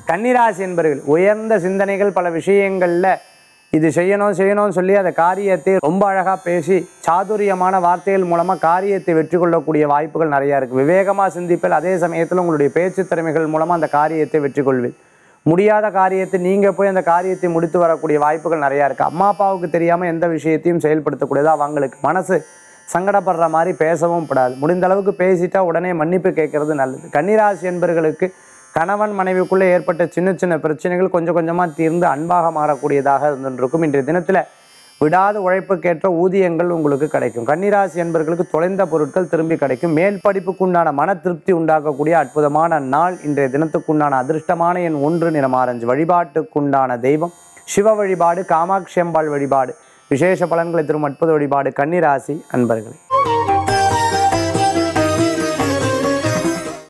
கன்னிராசி என்பர்கள் உயர்ந்த சிந்தனைகள் பல விஷயங்களில் இது செய்யணும் செய்யணும்னு சொல்லி அந்த காரியத்தை ரொம்ப அழகாக பேசி சாதுரியமான வார்த்தைகள் மூலமாக காரியத்தை வெற்றி கொள்ளக்கூடிய வாய்ப்புகள் நிறையா இருக்குது விவேகமாக சிந்திப்பில் அதே சமயத்தில் உங்களுடைய பேச்சு திறமைகள் மூலமாக அந்த காரியத்தை வெற்றி கொள்வீர் முடியாத காரியத்தை நீங்கள் போய் அந்த காரியத்தை முடித்து வரக்கூடிய வாய்ப்புகள் நிறையா இருக்குது அம்மா அப்பாவுக்கு தெரியாமல் எந்த விஷயத்தையும் செயல்படுத்தக்கூடியதா அவங்களுக்கு மனசு சங்கடப்படுற மாதிரி பேசவும் கூடாது முடிந்த அளவுக்கு பேசிட்டா உடனே மன்னிப்பு கேட்கறது நல்லது கன்னிராசி என்பர்களுக்கு கணவன் மனைவிக்குள்ளே ஏற்பட்ட சின்ன சின்ன பிரச்சனைகள் கொஞ்சம் கொஞ்சமாக தீர்ந்து அன்பாக மாறக்கூடியதாக இருந்துருக்கும் இன்றைய தினத்தில் விடாத உழைப்புக்கேற்ற ஊதியங்கள் உங்களுக்கு கிடைக்கும் கன்னிராசி என்பர்களுக்கு தொலைந்த பொருட்கள் திரும்பி கிடைக்கும் மேல் படிப்புக்குண்டான மன திருப்தி உண்டாக்கக்கூடிய அற்புதமான நாள் இன்றைய தினத்துக்குண்டான அதிர்ஷ்டமான எண் ஒன்று நிறமாரஞ்சு வழிபாட்டுக்குண்டான தெய்வம் சிவ வழிபாடு காமாட்சி அம்பாள் வழிபாடு விசேஷ பலன்களை தரும் அற்புத வழிபாடு கன்னிராசி அன்பர்களே